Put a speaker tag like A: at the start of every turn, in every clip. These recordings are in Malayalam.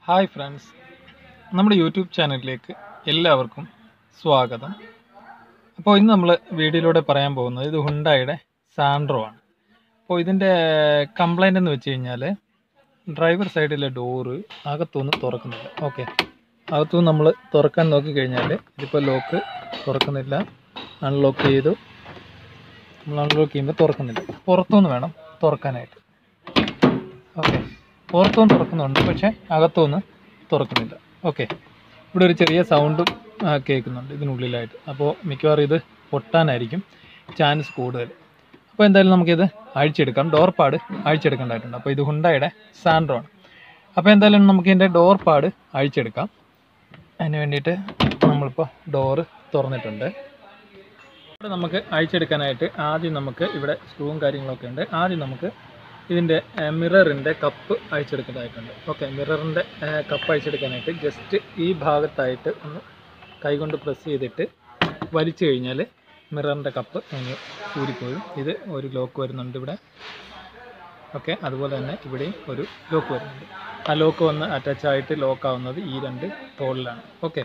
A: ഹായ് ഫ്രണ്ട്സ് നമ്മുടെ യൂട്യൂബ് ചാനലിലേക്ക് എല്ലാവർക്കും സ്വാഗതം അപ്പോൾ ഇന്ന് നമ്മൾ വീഡിയോയിലൂടെ പറയാൻ പോകുന്നത് ഇത് ഹുണ്ടായുടെ സാൻഡ്രോ ആണ് അപ്പോൾ ഇതിൻ്റെ കംപ്ലൈൻ്റ് എന്ന് വെച്ച് കഴിഞ്ഞാൽ ഡ്രൈവർ സൈഡിലെ ഡോറ് അകത്തുനിന്ന് തുറക്കുന്നില്ല ഓക്കെ അകത്തുനിന്ന് നമ്മൾ തുറക്കാൻ നോക്കിക്കഴിഞ്ഞാൽ ഇതിപ്പോൾ ലോക്ക് തുറക്കുന്നില്ല അൺലോക്ക് ചെയ്തു നമ്മൾ അൺലോക്ക് ചെയ്യുമ്പോൾ തുറക്കുന്നില്ല പുറത്തുനിന്ന് വേണം തുറക്കാനായിട്ട് ഓക്കെ പുറത്തുനിന്ന് തുറക്കുന്നുണ്ട് പക്ഷേ അകത്തുനിന്ന് തുറക്കുന്നില്ല ഓക്കെ ഇവിടെ ഒരു ചെറിയ സൗണ്ടും ആ, കേൾക്കുന്നുണ്ട് ഇതിനുള്ളിലായിട്ട് അപ്പോൾ മിക്കവാറും ഇത് പൊട്ടാനായിരിക്കും ചാൻസ് കൂടുതൽ അപ്പോൾ എന്തായാലും നമുക്കിത് അഴിച്ചെടുക്കാം ഡോർ പാഡ് അഴിച്ചെടുക്കേണ്ടതായിട്ടുണ്ട് അപ്പോൾ ഇത് ഹുണ്ടായുടെ സാൻഡ്രോ ആണ് അപ്പോൾ എന്തായാലും നമുക്ക് ഇതിൻ്റെ ഡോർ പാഡ് അഴിച്ചെടുക്കാം അതിന് വേണ്ടിയിട്ട് നമ്മളിപ്പോൾ ഡോറ് തുറന്നിട്ടുണ്ട് ഇവിടെ നമുക്ക് അഴിച്ചെടുക്കാനായിട്ട് ആദ്യം നമുക്ക് ഇവിടെ സ്ക്രൂവും കാര്യങ്ങളൊക്കെ ഉണ്ട് ആദ്യം നമുക്ക് ഇതിൻ്റെ മിററിൻ്റെ കപ്പ് അഴിച്ചെടുക്കേണ്ടതായിട്ടുണ്ട് ഓക്കെ മിററിൻ്റെ കപ്പ് അഴിച്ചെടുക്കാനായിട്ട് ജസ്റ്റ് ഈ ഭാഗത്തായിട്ട് ഒന്ന് കൈകൊണ്ട് പ്രസ് ചെയ്തിട്ട് വലിച്ചു കഴിഞ്ഞാൽ മിററിൻ്റെ കപ്പ് അങ്ങ് ഊരിപ്പോയും ഇത് ഒരു ലോക്ക് വരുന്നുണ്ട് ഇവിടെ ഓക്കെ അതുപോലെ തന്നെ ഇവിടെയും ഒരു ലോക്ക് വരുന്നുണ്ട് ആ ലോക്ക് വന്ന് അറ്റാച്ച് ആയിട്ട് ലോക്ക് ആവുന്നത് ഈ രണ്ട് തോളിലാണ് ഓക്കെ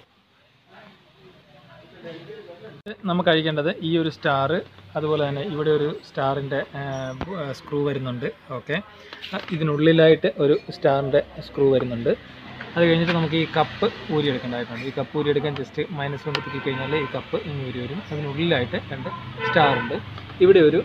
A: നമുക്ക് അഴിക്കേണ്ടത് ഈ ഒരു സ്റ്റാർ അതുപോലെ തന്നെ ഇവിടെ ഒരു സ്റ്റാറിൻ്റെ സ്ക്രൂ വരുന്നുണ്ട് ഓക്കെ ഇതിനുള്ളിലായിട്ട് ഒരു സ്റ്റാറിൻ്റെ സ്ക്രൂ വരുന്നുണ്ട് അത് കഴിഞ്ഞിട്ട് നമുക്ക് ഈ കപ്പ് ഊരിയെടുക്കേണ്ടതായിട്ടുണ്ട് ഈ കപ്പ് ഊരിയെടുക്കാൻ ജസ്റ്റ് മൈനസ് കൊണ്ട് തിക്കി കഴിഞ്ഞാൽ ഈ കപ്പ് ഇനി ഊരി വരും അതിനുള്ളിലായിട്ട് രണ്ട് സ്റ്റാർ ഉണ്ട് ഇവിടെ ഒരു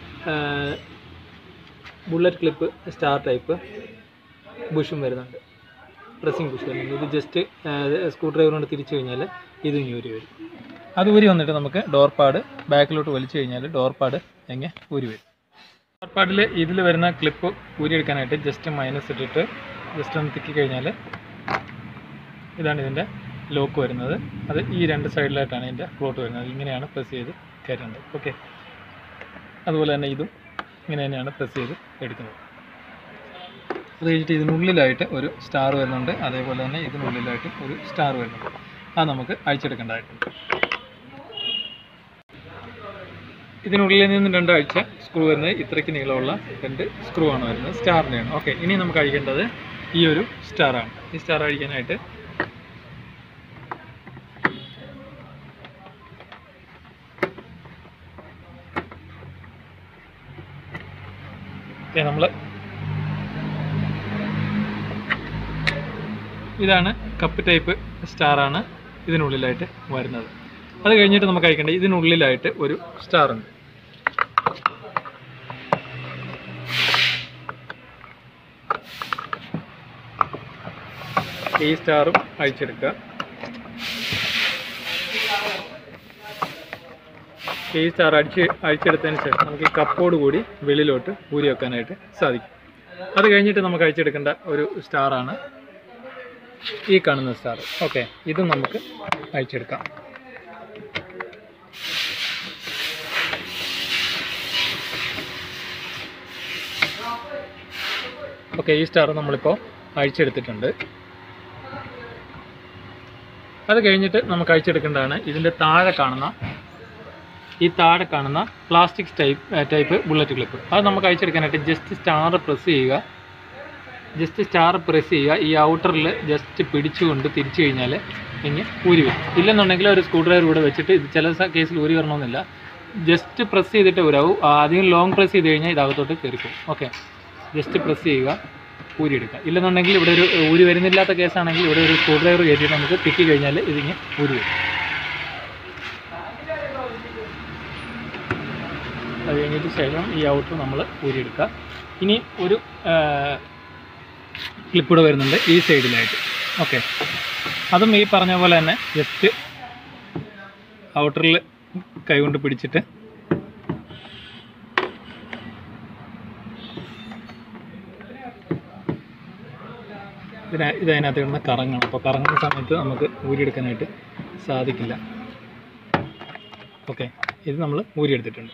A: ബുള്ളറ്റ് ക്ലിപ്പ് സ്റ്റാർ ടൈപ്പ് ബുഷും വരുന്നുണ്ട് പ്രസ്സിങ് ബുഷ് വരുന്നുണ്ട് ഇത് ജസ്റ്റ് സ്ക്രൂ ഡ്രൈവർ കൊണ്ട് തിരിച്ചു കഴിഞ്ഞാൽ ഇത് ഇനി ഊരി വരും അത് ഊരി വന്നിട്ട് നമുക്ക് ഡോർ പാഡ് ബാക്കിലോട്ട് വലിച്ചു കഴിഞ്ഞാൽ ഡോർ പാഡ് എങ്ങനെ ഊരി വരും ഡോർ പാഡിൽ ഇതിൽ വരുന്ന ക്ലിപ്പ് ഊരിയെടുക്കാനായിട്ട് ജസ്റ്റ് മൈനസ് ഇട്ടിട്ട് ജസ്റ്റ് ഒന്ന് തിക്കി കഴിഞ്ഞാൽ ഇതാണ് ഇതിൻ്റെ ലോക്ക് വരുന്നത് അത് ഈ രണ്ട് സൈഡിലായിട്ടാണ് ഇതിൻ്റെ ഫ്ലോട്ട് വരുന്നത് ഇങ്ങനെയാണ് പ്രസ് ചെയ്ത് കയറ്റേണ്ടത് ഓക്കെ അതുപോലെ തന്നെ ഇതും ഇങ്ങനെ തന്നെയാണ് പ്രസ് ചെയ്ത് എടുക്കുന്നത് അത് കഴിഞ്ഞിട്ട് ഇതിനുള്ളിലായിട്ട് ഒരു സ്റ്റാർ വരുന്നുണ്ട് അതേപോലെ തന്നെ ഇതിനുള്ളിലായിട്ട് ഒരു സ്റ്റാർ വരുന്നുണ്ട് അത് നമുക്ക് അഴിച്ചെടുക്കേണ്ടതായിട്ടുണ്ട് ഇതിനുള്ളിൽ നിന്ന് രണ്ടാഴ്ച സ്ക്രൂ വരുന്നത് ഇത്രയ്ക്ക് നീളമുള്ള രണ്ട് സ്ക്രൂ ആണ് വരുന്നത് സ്റ്റാറിൻ്റെയാണ് ഓക്കെ ഇനി നമുക്ക് അഴിക്കേണ്ടത് ഈ ഒരു സ്റ്റാറാണ് ഈ സ്റ്റാർ അഴിക്കാനായിട്ട് നമ്മൾ ഇതാണ് കപ്പ് ടൈപ്പ് സ്റ്റാറാണ് ഇതിനുള്ളിലായിട്ട് വരുന്നത് അത് കഴിഞ്ഞിട്ട് നമുക്ക് അയക്കേണ്ടത് ഇതിനുള്ളിലായിട്ട് ഒരു സ്റ്റാർ ഉണ്ട് ഈ സ്റ്റാറും അഴിച്ചെടുക്കുക ഈ സ്റ്റാർ അടിച്ച് അഴിച്ചെടുത്തതിന് ശേഷം നമുക്ക് ഈ കപ്പോട് കൂടി വെളിയിലോട്ട് ഊരി വെക്കാനായിട്ട് സാധിക്കും അത് കഴിഞ്ഞിട്ട് നമുക്ക് അഴിച്ചെടുക്കേണ്ട ഒരു സ്റ്റാറാണ് ഈ കാണുന്ന സ്റ്റാർ ഓക്കെ ഇതും നമുക്ക് അഴിച്ചെടുക്കാം ഓക്കെ ഈ സ്റ്റാർ നമ്മളിപ്പോൾ അഴിച്ചെടുത്തിട്ടുണ്ട് അത് കഴിഞ്ഞിട്ട് നമുക്ക് അഴിച്ചെടുക്കേണ്ടതാണ് ഇതിൻ്റെ താഴെ കാണുന്ന ഈ താഴെ കാണുന്ന plastic type type bullet clip അത് നമുക്ക് അഴിച്ചെടുക്കാനായിട്ട് ജസ്റ്റ് സ്റ്റാർ പ്രസ് ചെയ്യുക ജസ്റ്റ് സ്റ്റാർ പ്രസ് ചെയ്യുക ഈ ഔട്ടറിൽ ജസ്റ്റ് പിടിച്ചുകൊണ്ട് തിരിച്ചു കഴിഞ്ഞാൽ ഇങ്ങനെ ഊരി വരും ഇല്ലെന്നുണ്ടെങ്കിൽ ഒരു സ്ക്രൂ ഡ്രൈവർ ഇവിടെ വെച്ചിട്ട് ഇത് ചില സ- കേസിൽ ഊരി വരണമെന്നില്ല ജസ്റ്റ് പ്രസ് ചെയ്തിട്ട് ഊരാവും ആ, അധികം ലോങ് പ്രസ് ചെയ്ത് കഴിഞ്ഞാൽ ഇതകത്തോട്ട് കയറിപ്പോകും ഓക്കെ ജസ്റ്റ് പ്രസ് ചെയ്യുക ഊരിയെടുക്കുക ഇല്ലെന്നുണ്ടെങ്കിൽ ഇവിടെ ഒരു ഊരി വരുന്നില്ലാത്ത കേസാണെങ്കിൽ ഇവിടെ ഒരു സ്ക്രൂ ഡ്രൈവർ കയറ്റിയിട്ട് നമുക്ക് തിക്കി കഴിഞ്ഞാൽ ഇതിങ്ങനെ ഊരി വരും അത് കഴിഞ്ഞിട്ട് ശേഷം ഈ ഔട്ടർ നമ്മൾ ഊരിയെടുക്കുക ഇനി ഒരു ക്ലിപ്പ് കൂടെ വരുന്നുണ്ട് ഈ സൈഡിലായിട്ട് ഓക്കെ അതും ഈ പറഞ്ഞ പോലെ തന്നെ ജസ്റ്റ് ഔട്ടറിൽ കൈകൊണ്ട് പിടിച്ചിട്ട് ഇതിന ഇത് അതിനകത്ത് കിടന്ന് കറങ്ങണം അപ്പോൾ കറങ്ങുന്ന സമയത്ത് നമുക്ക് ഊരിയെടുക്കാനായിട്ട് സാധിക്കില്ല ഓക്കെ ഇത് നമ്മൾ ഊരിയെടുത്തിട്ടുണ്ട്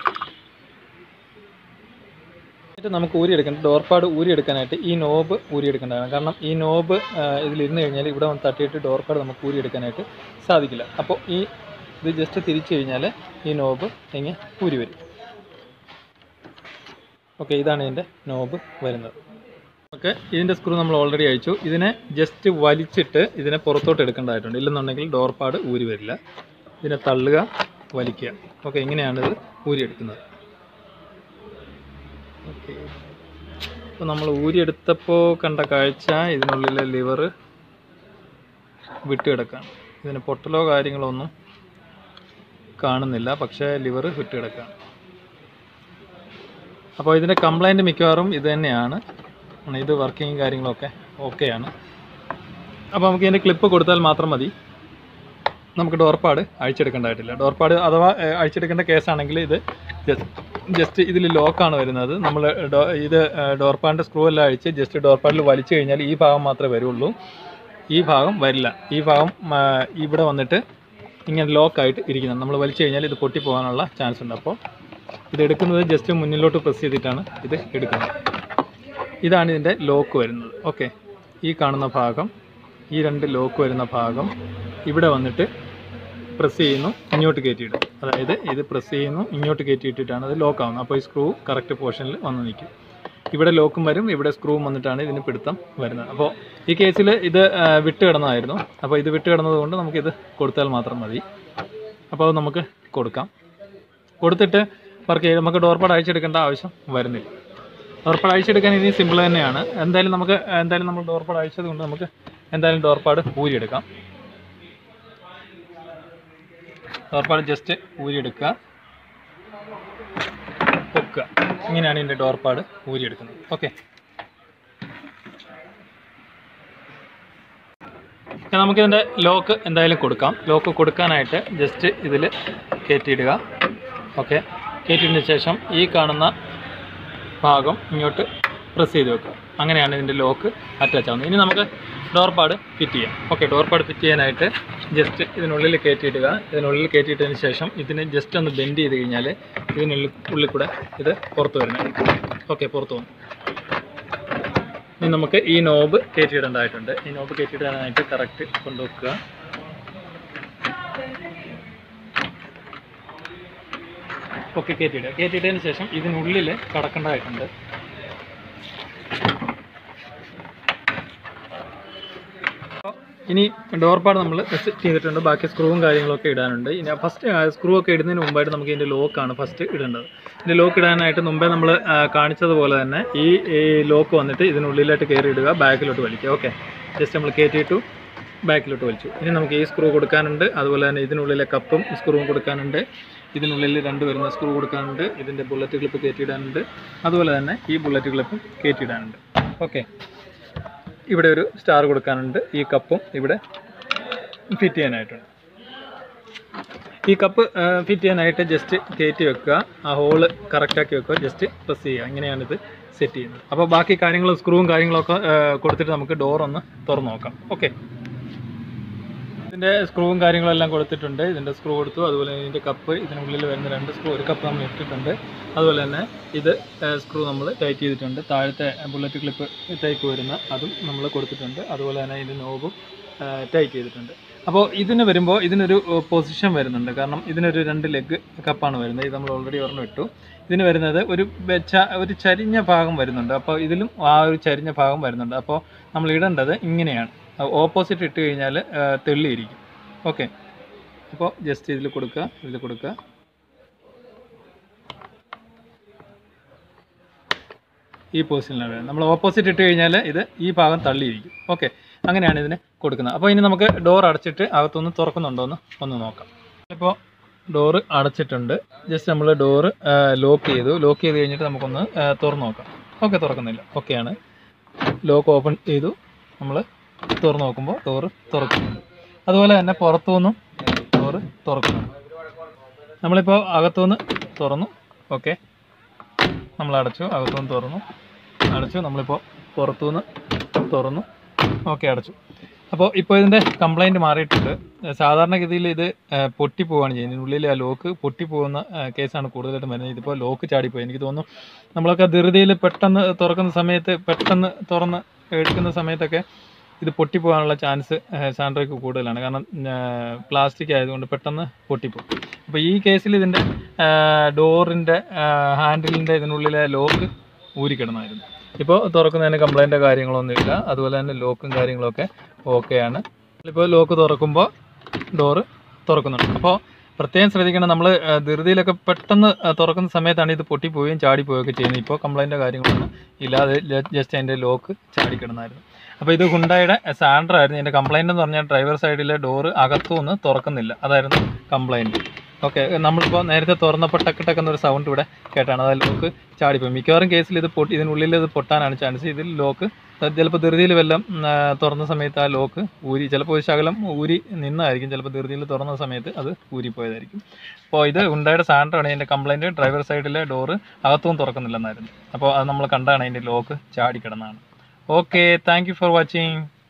A: എന്നിട്ട് നമുക്ക് ഊരിയെടുക്കണം ഡോർ പാഡ് ഊരിയെടുക്കാനായിട്ട് ഈ നോബ് ഊരിയെടുക്കേണ്ടതാണ് കാരണം ഈ നോബ് ഇതിലിരുന്ന് കഴിഞ്ഞാൽ ഇവിടെ വന്ന് തട്ടിയിട്ട് ഡോർ പാഡ് നമുക്ക് ഊരിയെടുക്കാനായിട്ട് സാധിക്കില്ല അപ്പോൾ ഈ ഇത് ജസ്റ്റ് തിരിച്ചു കഴിഞ്ഞാൽ ഈ നോബ് ഇങ്ങനെ ഊരി വരും ഓക്കെ ഇതാണ് ഇതിൻ്റെ നോബ് വരുന്നത് നമുക്ക് ഇതിൻ്റെ സ്ക്രൂ നമ്മൾ ഓൾറെഡി അയച്ചു ഇതിനെ ജസ്റ്റ് വലിച്ചിട്ട് ഇതിനെ പുറത്തോട്ട് എടുക്കേണ്ടതായിട്ടുണ്ട് ഇല്ലെന്നുണ്ടെങ്കിൽ ഡോർ പാഡ് ഊരി വരില്ല ഇതിനെ തള്ളുക വലിക്കുക ഓക്കെ ഇങ്ങനെയാണിത് ഊരിയെടുക്കുന്നത് ഓക്കെ അപ്പോൾ നമ്മൾ ഊരിയെടുത്തപ്പോൾ കണ്ട കാഴ്ച ഇതിനുള്ളിലെ ലിവർ വിട്ടുകിടക്കാണ് ഇതിന് പൊട്ടലോ കാര്യങ്ങളോ ഒന്നും കാണുന്നില്ല പക്ഷേ ലിവർ വിട്ടുകിടക്കാണ് അപ്പോൾ ഇതിൻ്റെ കംപ്ലൈൻറ്റ് മിക്കവാറും ഇത് തന്നെയാണ് ആണ് ഇത് വർക്കിങ് കാര്യങ്ങളൊക്കെ ഓക്കെയാണ് അപ്പോൾ നമുക്ക് ഇതിൻ്റെ ക്ലിപ്പ് കൊടുത്താൽ മാത്രം മതി നമുക്ക് ഡോർപ്പാട് അഴിച്ചെടുക്കേണ്ടതായിട്ടില്ല ഡോർപ്പാട് അഥവാ ഏഹ്, അഴിച്ചെടുക്കേണ്ട കേസാണെങ്കിൽ ഇത് ജസ്റ്റ് ഇതിൽ ലോക്കാണ് വരുന്നത് നമ്മൾ ഇത് ഡോർപ്പാഡിൻ്റെ സ്ക്രൂ എല്ലാം അഴിച്ച് ജസ്റ്റ് ഡോർപ്പാഡിൽ വലിച്ചു കഴിഞ്ഞാൽ ഈ ഭാഗം മാത്രമേ വരുള്ളൂ ഈ ഭാഗം വരില്ല ഈ ഭാഗം ആ, ഇവിടെ വന്നിട്ട് ഇങ്ങനെ ലോക്കായിട്ട് ഇരിക്കുന്നത് നമ്മൾ വലിച്ചു കഴിഞ്ഞാൽ ഇത് പൊട്ടിപ്പോകാനുള്ള ചാൻസ് ഉണ്ട് അപ്പോൾ ഇത് എടുക്കുന്നത് ജസ്റ്റ് മുന്നിലോട്ട് പ്രസ് ചെയ്തിട്ടാണ് ഇത് എടുക്കുന്നത് ഇതാണ് ഇതിൻ്റെ ലോക്ക് വരുന്നത് ഓക്കെ ഈ കാണുന്ന ഭാഗം ഈ രണ്ട് ലോക്ക് വരുന്ന ഭാഗം ഇവിടെ വന്നിട്ട് പ്രസ് ചെയ്യുന്നു ഇങ്ങോട്ട് കയറ്റിയിടും അതായത് ഇത് പ്രസ് ചെയ്യുന്നു ഇങ്ങോട്ട് കയറ്റിയിട്ടിട്ടാണ് അത് ലോക്ക് ആവുന്നത് അപ്പോൾ ഈ സ്ക്രൂ കറക്റ്റ് പോർഷനിൽ വന്ന് നിൽക്കും ഇവിടെ ലോക്കും വരും ഇവിടെ സ്ക്രൂവും വന്നിട്ടാണ് ഇതിന് പിടുത്തം വരുന്നത് അപ്പോൾ ഈ കേസിൽ ഇത് ആ, വിട്ട് കിടന്നതായിരുന്നു അപ്പോൾ ഇത് വിട്ട് കിടന്നത് കൊണ്ട് നമുക്കിത് കൊടുത്താൽ മാത്രം മതി അപ്പോൾ അത് നമുക്ക് കൊടുക്കാം കൊടുത്തിട്ട് വർക്ക് ചെയ്ത് നമുക്ക് ഡോർപാട് അയച്ചെടുക്കേണ്ട ആവശ്യം വരുന്നില്ല ഡോർപാട് അയച്ചെടുക്കാൻ ഇനി സിമ്പിൾ തന്നെയാണ് എന്തായാലും നമുക്ക് എന്തായാലും നമ്മൾ ഡോർപാട് അയച്ചത് കൊണ്ട് നമുക്ക് എന്തായാലും ഡോർപാട് ഊരിയെടുക്കാം ഡോർപാട് ജസ്റ്റ് ഊരിയെടുക്കുക പൊക്കുക ഇങ്ങനെയാണ് ഇതിൻ്റെ ഡോർപാട് ഊരിയെടുക്കുന്നത് ഓക്കെ നമുക്കിതിൻ്റെ ലോക്ക് എന്തായാലും കൊടുക്കാം ലോക്ക് കൊടുക്കാനായിട്ട് ജസ്റ്റ് ഇതിൽ കയറ്റിയിടുക ഓക്കെ കയറ്റിയതിന് ശേഷം ഈ കാണുന്ന ഭാഗം ഇങ്ങോട്ട് പ്രസ് ചെയ്ത് വെക്കുക അങ്ങനെയാണ് ഇതിൻ്റെ ലോക്ക് അറ്റാച്ച് ആവുന്നത് ഇനി നമുക്ക് ഡോർ പാഡ് ഫിറ്റ് ചെയ്യാം ഓക്കെ ഡോർ പാഡ് ഫിറ്റ് ചെയ്യാനായിട്ട് ജസ്റ്റ് ഇതിനുള്ളിൽ കയറ്റിയിടുക ഇതിനുള്ളിൽ കയറ്റിയിട്ടതിന് ശേഷം ഇതിനെ ജസ്റ്റ് ഒന്ന് ബെൻഡ് ചെയ്ത് കഴിഞ്ഞാൽ ഇതിനുള്ളിൽ ഉള്ളിൽ കൂടെ ഇത് പുറത്ത് വരുന്നത് ഓക്കെ പുറത്ത് വന്നു ഇനി നമുക്ക് ഈ നോബ് കയറ്റിയിടേണ്ടതായിട്ടുണ്ട് ഈ നോബ് കയറ്റിയിടാനായിട്ട് കറക്റ്റ് കൊണ്ടുവെക്കുക ഒക്കെ കയറ്റിയിടുക കയറ്റിയിട്ടതിന് ശേഷം ഇതിനുള്ളിൽ കടക്കേണ്ടതായിട്ടുണ്ട് ഇനി ഡോർ പാഡ് നമ്മൾ സെറ്റ് ചെയ്തിട്ടുണ്ട് ബാക്കി സ്ക്രൂവും കാര്യങ്ങളൊക്കെ ഇടാനുണ്ട് ഇനി ഫസ്റ്റ് സ്ക്രൂ ഒക്കെ ഇടുന്നതിന് മുമ്പായിട്ട് നമുക്ക് ഇതിൻ്റെ ലോക്കാണ് ഫസ്റ്റ് ഇടേണ്ടത് ഇതിൻ്റെ ലോക്ക് ഇടാനായിട്ട് മുമ്പേ നമ്മൾ കാണിച്ചതുപോലെ തന്നെ ഈ ഈ ലോക്ക് വന്നിട്ട് ഇതിനുള്ളിലായിട്ട് കയറി ഇടുക ബാക്കിലോട്ട് വലിക്കുക ഓക്കെ ജസ്റ്റ് നമ്മൾ കയറ്റിയിട്ടു ബാക്കിലോട്ട് വലിച്ചു ഇനി നമുക്ക് ഈ സ്ക്രൂ കൊടുക്കാനുണ്ട് അതുപോലെ തന്നെ ഇതിനുള്ളിലെ കപ്പും സ്ക്രൂവും കൊടുക്കാനുണ്ട് ഇതിനുള്ളിൽ രണ്ട് വരുന്ന സ്ക്രൂ കൊടുക്കാനുണ്ട് ഇതിൻ്റെ ബുള്ളറ്റ് ക്ലിപ്പ് കയറ്റിയിടാനുണ്ട് അതുപോലെ തന്നെ ഈ ബുള്ളറ്റ് ക്ലിപ്പും കയറ്റിയിടാനുണ്ട് ഓക്കെ ഇവിടെ ഒരു സ്റ്റാർ കൊടുക്കാനുണ്ട് ഈ കപ്പും ഇവിടെ ഫിറ്റ് ചെയ്യാനായിട്ടുണ്ട് ഈ കപ്പ് ഫിറ്റ് ചെയ്യാനായിട്ട് ജസ്റ്റ് കയറ്റി വെക്കുക ആ ഹോള് കറക്റ്റാക്കി വെക്കുക ജസ്റ്റ് പ്രസ് ചെയ്യുക ഇങ്ങനെയാണിത് സെറ്റ് ചെയ്യുന്നത് അപ്പോൾ ബാക്കി കാര്യങ്ങളും സ്ക്രൂവും കാര്യങ്ങളൊക്കെ ആ, കൊടുത്തിട്ട് നമുക്ക് ഡോർ ഒന്ന് തുറന്ന് നോക്കാം ഓക്കെ ഇതിൻ്റെ സ്ക്രൂവും കാര്യങ്ങളെല്ലാം കൊടുത്തിട്ടുണ്ട് ഇതിൻ്റെ സ്ക്രൂ കൊടുത്തു അതുപോലെ ഇതിൻ്റെ കപ്പ് ഇതിനുള്ളിൽ വരുന്ന രണ്ട് സ്ക്രൂ ഒരു കപ്പ് നമ്മൾ ഇട്ടിട്ടുണ്ട് അതുപോലെ തന്നെ ഇത് സ്ക്രൂ നമ്മൾ ടൈറ്റ് ചെയ്തിട്ടുണ്ട് താഴത്തെ ബുള്ളറ്റ് ക്ലിപ്പ് ടൈപ്പ് വരുന്ന അതും നമ്മൾ കൊടുത്തിട്ടുണ്ട് അതുപോലെ തന്നെ ഇതിൻ്റെ നോബും ടൈറ്റ് ചെയ്തിട്ടുണ്ട് അപ്പോൾ ഇതിന് വരുമ്പോൾ ഇതിനൊരു പൊസിഷൻ വരുന്നുണ്ട് കാരണം ഇതിനൊരു രണ്ട് ലെഗ് കപ്പാണ് വരുന്നത് ഇത് നമ്മൾ ഓൾറെഡി ഒരെണ്ണം ഇട്ടു ഇതിന് വരുന്നത് ഒരു വെച്ച ഒരു ചരിഞ്ഞ ഭാഗം വരുന്നുണ്ട് അപ്പോൾ ഇതിലും ആ ഒരു ചരിഞ്ഞ ഭാഗം വരുന്നുണ്ട് അപ്പോൾ നമ്മൾ ഇടേണ്ടത് ഇങ്ങനെയാണ് ഓപ്പോസിറ്റ് ഇട്ട് കഴിഞ്ഞാൽ തെള്ളിയിരിക്കും ഓക്കെ അപ്പോൾ ജസ്റ്റ് ഇതിൽ കൊടുക്കുക ഇതിൽ കൊടുക്കുക ഈ പൊസിഷനിലാണ് വരുന്നത് നമ്മൾ ഓപ്പോസിറ്റ് ഇട്ട് കഴിഞ്ഞാൽ ഇത് ഈ ഭാഗം തള്ളിയിരിക്കും ഓക്കെ അങ്ങനെയാണ് ഇതിന് കൊടുക്കുന്നത് അപ്പോൾ ഇനി നമുക്ക് ഡോർ അടച്ചിട്ട് അകത്തൊന്ന് തുറക്കുന്നുണ്ടോ എന്ന് ഒന്ന് നോക്കാം ഇപ്പോൾ ഡോറ് അടച്ചിട്ടുണ്ട് ജസ്റ്റ് നമ്മൾ ഡോറ് ലോക്ക് ചെയ്തു ലോക്ക് ചെയ്ത് കഴിഞ്ഞിട്ട് നമുക്കൊന്ന് ആ, തുറന്ന് നോക്കാം ഓക്കെ തുറക്കുന്നില്ല ഓക്കെയാണ് ലോക്ക് ഓപ്പൺ ചെയ്തു നമ്മൾ തുറന്ന് നോക്കുമ്പോൾ ഡോറ് തുറക്കുന്നുണ്ട് അതുപോലെ തന്നെ പുറത്തുനിന്നും ഡോറ് തുറക്കുന്നുണ്ട് നമ്മളിപ്പോൾ അകത്തുനിന്ന് തുറന്നു ഓക്കെ നമ്മൾ അടച്ചു അകത്തുനിന്ന് തുറന്നു അടച്ചു നമ്മളിപ്പോൾ പുറത്തുനിന്ന് തുറന്നു ഓക്കെ അടച്ചു അപ്പോൾ ഇപ്പോൾ ഇതിൻ്റെ കംപ്ലൈൻറ്റ് മാറിയിട്ടുണ്ട് സാധാരണഗതിയിൽ ഇത് ഏഹ്, പൊട്ടിപ്പോവുകയാണ് ചെയ്യുന്നത് ഇതിനുള്ളിൽ ആ ലോക്ക് പൊട്ടിപ്പോകുന്ന ഏഹ്, കേസാണ് കൂടുതലായിട്ടും വരുന്നത് ഇതിപ്പോൾ ലോക്ക് ചാടിപ്പോയി എനിക്ക് തോന്നുന്നു നമ്മളൊക്കെ ധൃതിയിൽ പെട്ടെന്ന് തുറക്കുന്ന സമയത്ത് പെട്ടെന്ന് തുറന്ന് എടുക്കുന്ന സമയത്തൊക്കെ ഇത് പൊട്ടിപ്പോകാനുള്ള ചാൻസ് സാൻഡ്രോയ്ക്ക് കൂടുതലാണ് കാരണം പ്ലാസ്റ്റിക് ആയതുകൊണ്ട് പെട്ടെന്ന് പൊട്ടിപ്പോകും അപ്പോൾ ഈ കേസിൽ ഇതിൻ്റെ ഡോറിൻ്റെ ഹാൻഡിലിൻ്റെ ഇതിനുള്ളിലെ ലോക്ക് ഊരിക്കിടന്നായിരുന്നു ഇപ്പോൾ തുറക്കുന്നതിന് കംപ്ലൈൻറ്റോ കാര്യങ്ങളൊന്നുമില്ല അതുപോലെ തന്നെ ലോക്കും കാര്യങ്ങളൊക്കെ ഓക്കെയാണ് ഇപ്പോൾ ലോക്ക് തുറക്കുമ്പോൾ ഡോറ് തുറക്കുന്നുണ്ട് അപ്പോൾ പ്രത്യേകം ശ്രദ്ധിക്കണം നമ്മൾ ധൃതിയിലൊക്കെ പെട്ടെന്ന് ആ, തുറക്കുന്ന സമയത്താണ് ഇത് പൊട്ടിപ്പോവുകയും ചാടിപ്പോവുകയൊക്കെ ചെയ്യുന്നത് ഇപ്പോൾ കംപ്ലൈൻറ്റോ കാര്യങ്ങളൊന്നും ഇല്ലാതെ ജസ്റ്റ് അതിൻ്റെ ലോക്ക് ചാടിക്കിടന്നായിരുന്നു അപ്പോൾ ഇത് ഹുണ്ടായുടെ സാൻഡർ ആയിരുന്നു ഇതിൻ്റെ കംപ്ലൈൻറ്റ് എന്ന് പറഞ്ഞാൽ ഡ്രൈവർ സൈഡിലെ ഡോറ് അകത്തുനിന്ന് തുറക്കുന്നില്ല അതായിരുന്നു കംപ്ലൈൻറ്റ് ഓക്കെ നമ്മളിപ്പോൾ നേരത്തെ തുറന്നപ്പോൾ ടക്ക് ടക്ക് എന്നൊരു സൗണ്ട് ഇവിടെ കേട്ടാണ് അതായത് ലോക്ക് ചാടിപ്പോയി മിക്കവാറും കേസിൽ ഇത് പൊട്ടി ഇതിനുള്ളിൽ ഇത് പൊട്ടാനാണ് ചാൻസ് ഇതിൽ ലോക്ക് ചിലപ്പോൾ ധൃതിയിൽ വല്ലതും ഉം, ആ, തുറന്ന സമയത്ത് ആ ലോക്ക് ഊരി ചിലപ്പോൾ ഒരു ശകലം ഊരി നിന്നായിരിക്കും ചിലപ്പോൾ ധൃതിയിൽ തുറന്ന സമയത്ത് അത് ഊരിപ്പോയതായിരിക്കും അപ്പോൾ ഇത് ഉണ്ടായുടെ സാൻഡറാണ് ഇതിൻ്റെ കംപ്ലൈൻറ്റ് ഡ്രൈവർ സൈഡിലെ ഡോറ് അകത്തും തുറക്കുന്നില്ലെന്നായിരുന്നു അപ്പോൾ അത് നമ്മൾ കണ്ടാണ് അതിൻ്റെ ലോക്ക് ചാടിക്കിടന്നാണ് okay thank you for watching